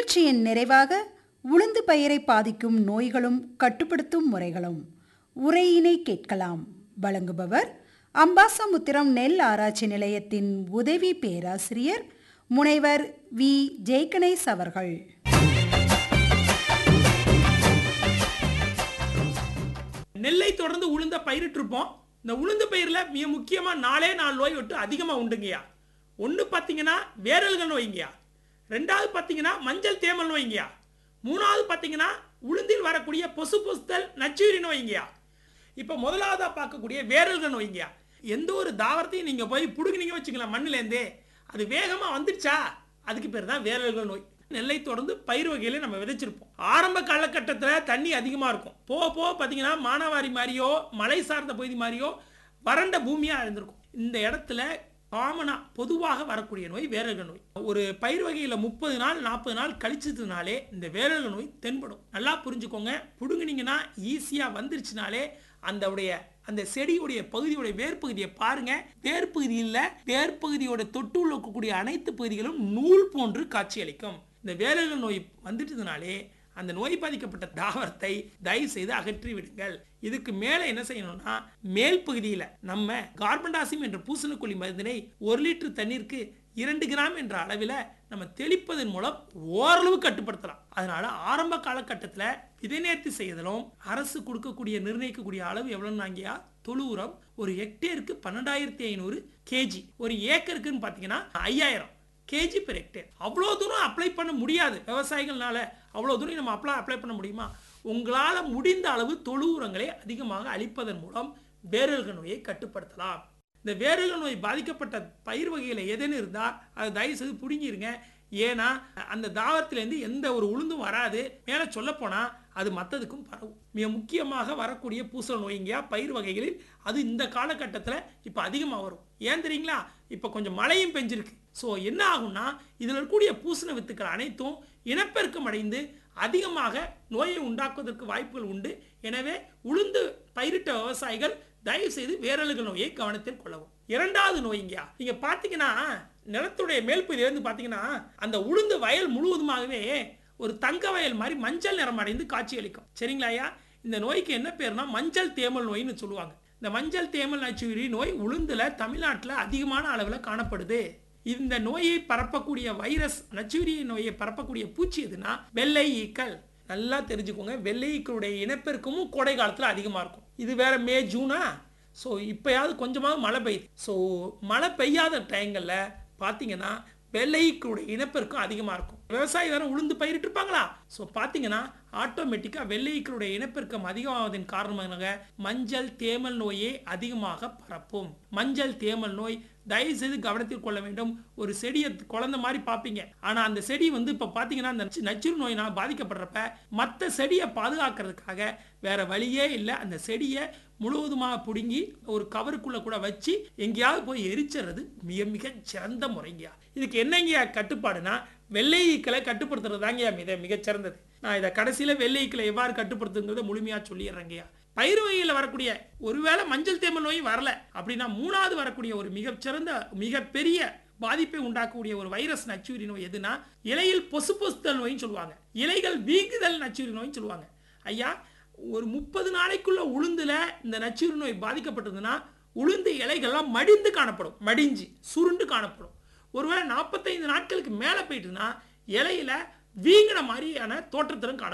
நிகழ்ச்சியின் நிறைவாக உளுந்து பயிரை பாதிக்கும் நோய்களும் கட்டுப்படுத்தும் முறைகளும் உரையினை கேட்கலாம் வழங்குபவர் அம்பாசமுத்திரம் நெல் ஆராய்ச்சி நிலையத்தின் உதவி பேராசிரியர் முனைவர் வி ஜெய்கணேஷ் அவர்கள் நெல்லை தொடர்ந்து உளுந்த பயிரிட்டிருப்போம் இந்த உளுந்து பயிரில் மிக முக்கியமாக நாலே நாலு நோய் விட்டு அதிகமாக உண்டுங்கய்யா ஒன்று பார்த்தீங்கன்னா வேரல்கள் நோய்ங்கய்யா ரெண்டாவது பார்த்தீங்கன்னா மஞ்சள் தேமல் நோய்ங்கய்யா மூணாவது பார்த்தீங்கன்னா உளுந்தில் வரக்கூடிய பொசு பொசுத்தல் நச்சுயிரி நோய்ங்கய்யா இப்போ முதலாவதாக பார்க்கக்கூடிய வேரல்கள் நோய்ங்கய்யா எந்த ஒரு தாவரத்தையும் நீங்கள் போய் பிடுங்கினீங்க வச்சுக்கலாம் மண்ணிலேருந்தே அது வேகமாக வந்துடுச்சா அதுக்கு பேர் தான் வேரல்கள் நோய் நெல்லை தொடர்ந்து பயிர் வகையில நம்ம விதைச்சிருப்போம் ஆரம்ப காலகட்டத்தில் தண்ணி அதிகமாக இருக்கும் போக போக பார்த்தீங்கன்னா மானாவாரி மாதிரியோ மலை சார்ந்த பகுதி மாதிரியோ வறண்ட பூமியாக இருந்திருக்கும் இந்த இடத்துல காமனா பொதுவாக வரக்கூடிய நோய் வேரல்கள் நோய் ஒரு பயிர் வகையில் முப்பது நாள் நாற்பது நாள் கழிச்சதுனாலே இந்த வேரல்கள் நோய் தென்படும் நல்லா புரிஞ்சுக்கோங்க புடுங்குனீங்கன்னா ஈஸியாக வந்துருச்சுனாலே அந்த உடைய அந்த செடியுடைய பகுதியுடைய வேர்ப்பகுதியை பாருங்க வேர்ப்பகுதியில் வேர்ப்பகுதியோட தொட்டுள்ள இருக்கக்கூடிய அனைத்து பகுதிகளும் நூல் போன்று காட்சியளிக்கும் இந்த வேரல்கள் நோய் வந்துட்டதுனாலே அந்த நோய் பாதிக்கப்பட்ட தாவரத்தை தயவு செய்து அகற்றி விடுங்கள் இதுக்கு மேலே என்ன செய்யணும்னா மேல் பகுதியில் நம்ம கார்பன்டாசிம் என்ற பூசணக்கொல்லி மருந்தினை ஒரு லிட்டர் தண்ணீருக்கு இரண்டு கிராம் என்ற அளவில் நம்ம தெளிப்பதன் மூலம் ஓரளவு கட்டுப்படுத்தலாம் அதனால ஆரம்ப காலகட்டத்தில் விதை நேர்த்தி செய்தலும் அரசு கொடுக்கக்கூடிய நிர்ணயிக்கக்கூடிய அளவு எவ்வளோன்னாங்கயா தொழு உரம் ஒரு ஹெக்டேருக்கு பன்னெண்டாயிரத்தி ஐநூறு கேஜி ஒரு ஏக்கருக்குன்னு பார்த்தீங்கன்னா ஐயாயிரம் கேஜி பெர் ஹெக்டேர் அவ்வளோ தூரம் அப்ளை பண்ண முடியாது விவசாயிகள்னால அவ்வளோ தூரம் நம்ம அப்ளை அப்ளை பண்ண முடியுமா உங்களால் முடிந்த அளவு தொழு உரங்களை அதிகமாக அளிப்பதன் மூலம் வேரல்கள் நோயை கட்டுப்படுத்தலாம் இந்த வேரல்கள் நோய் பாதிக்கப்பட்ட பயிர் வகையில் எதுன்னு இருந்தால் அதை தயவு செய்து பிடுங்கிருங்க ஏன்னா அந்த தாவரத்திலேருந்து எந்த ஒரு உளுந்தும் வராது மேலே சொல்லப்போனால் அது மற்றதுக்கும் பரவும் மிக முக்கியமாக வரக்கூடிய பூசல் நோய்ங்கயா பயிர் வகைகளில் அது இந்த காலகட்டத்தில் இப்போ அதிகமாக வரும் ஏன் தெரியுங்களா இப்போ கொஞ்சம் மழையும் பெஞ்சிருக்கு ஸோ என்ன ஆகும்னா இதில் இருக்கக்கூடிய பூசண வித்துக்கள் அனைத்தும் இனப்பெருக்கம் அடைந்து அதிகமாக நோயை உண்டாக்குவதற்கு வாய்ப்புகள் உண்டு எனவே உளுந்து பயிரிட்ட விவசாயிகள் தயவு செய்து வேரலுகள் நோயை கவனத்தில் கொள்ளவும் இரண்டாவது நோய்ங்கயா நீங்க பாத்தீங்கன்னா நிலத்துடைய மேல்பகுதியிலிருந்து பாத்தீங்கன்னா அந்த உளுந்து வயல் முழுவதுமாகவே ஒரு தங்க வயல் மாதிரி மஞ்சள் நிறம் அடைந்து காட்சியளிக்கும் சரிங்களா ஐயா இந்த நோய்க்கு என்ன பேருனா மஞ்சள் தேமல் நோய்னு சொல்லுவாங்க இந்த மஞ்சள் தேமல் நச்சுயிரி நோய் உளுந்துல தமிழ்நாட்டில் அதிகமான அளவில் காணப்படுது இந்த நோயை பரப்பக்கூடிய வைரஸ் நச்சுயிரி நோயை பரப்பக்கூடிய பூச்சி எதுனா வெள்ளை ஈக்கள் நல்லா தெரிஞ்சுக்கோங்க வெள்ளை ஈக்களுடைய இனப்பெருக்கமும் கோடை காலத்தில் அதிகமாக இருக்கும் இது வேற மே ஜூனா ஸோ இப்போயாவது கொஞ்சமாவது மழை பெய்யுது ஸோ மழை பெய்யாத டைங்களில் பார்த்தீங்கன்னா வெள்ளைக்குடைய இனப்பெருக்கம் அதிகமாக இருக்கும் விவசாயி வேற உளுந்து பயிரிட்டு இருப்பாங்களா ஸோ பார்த்தீங்கன்னா ஆட்டோமேட்டிக்காக வெள்ளைக்குடைய இனப்பெருக்கம் அதிகமாவதன் காரணமாக மஞ்சள் தேமல் நோயே அதிகமாக பரப்பும் மஞ்சள் தேமல் நோய் தயவு செய்து கவனத்தில் கொள்ள வேண்டும் ஒரு செடியை குழந்த மாதிரி பார்ப்பீங்க ஆனால் அந்த செடி வந்து இப்போ பார்த்தீங்கன்னா அந்த நச்சுறு நோயினால் பாதிக்கப்படுறப்ப மற்ற செடியை பாதுகாக்கிறதுக்காக வேற வழியே இல்லை அந்த செடியை முழுவதுமாக பிடுங்கி ஒரு கவருக்குள்ளே கூட வச்சு எங்கேயாவது போய் எரிச்சிடுறது மிக மிக சிறந்த முறைங்கயா இதுக்கு என்னங்கயா கட்டுப்பாடுனா வெள்ளை ஈக்களை கட்டுப்படுத்துறது தாங்கயா மிக மிகச்சிறந்தது நான் இதை கடைசியில் வெள்ளை ஈக்களை எவ்வாறு கட்டுப்படுத்துங்கிறத முழுமையாக சொல்லிடுறேங்கய்யா பயிர் வகையில் வரக்கூடிய ஒருவேளை மஞ்சள் தேமல் நோய் வரல அப்படின்னா மூணாவது வரக்கூடிய ஒரு மிகச்சிறந்த மிகப்பெரிய பாதிப்பை உண்டாக்கக்கூடிய ஒரு வைரஸ் நச்சுயிரி நோய் எதுனா இலையில் பொசு பொசுத்தல் நோயின்னு சொல்லுவாங்க இலைகள் வீங்குதல் நச்சுயிரி நோயின்னு சொல்லுவாங்க ஐயா ஒரு முப்பது நாளைக்குள்ள உளுந்துல இந்த நச்சுயிரி நோய் பாதிக்கப்பட்டதுன்னா உளுந்து இலைகள்லாம் மடிந்து காணப்படும் மடிஞ்சு சுருண்டு காணப்படும் ஒருவேளை நாற்பத்தைந்து நாட்களுக்கு மேலே போயிட்டுனா இலையில வீங்கின மாதிரியான தோற்றத்திலும் காணப்படும்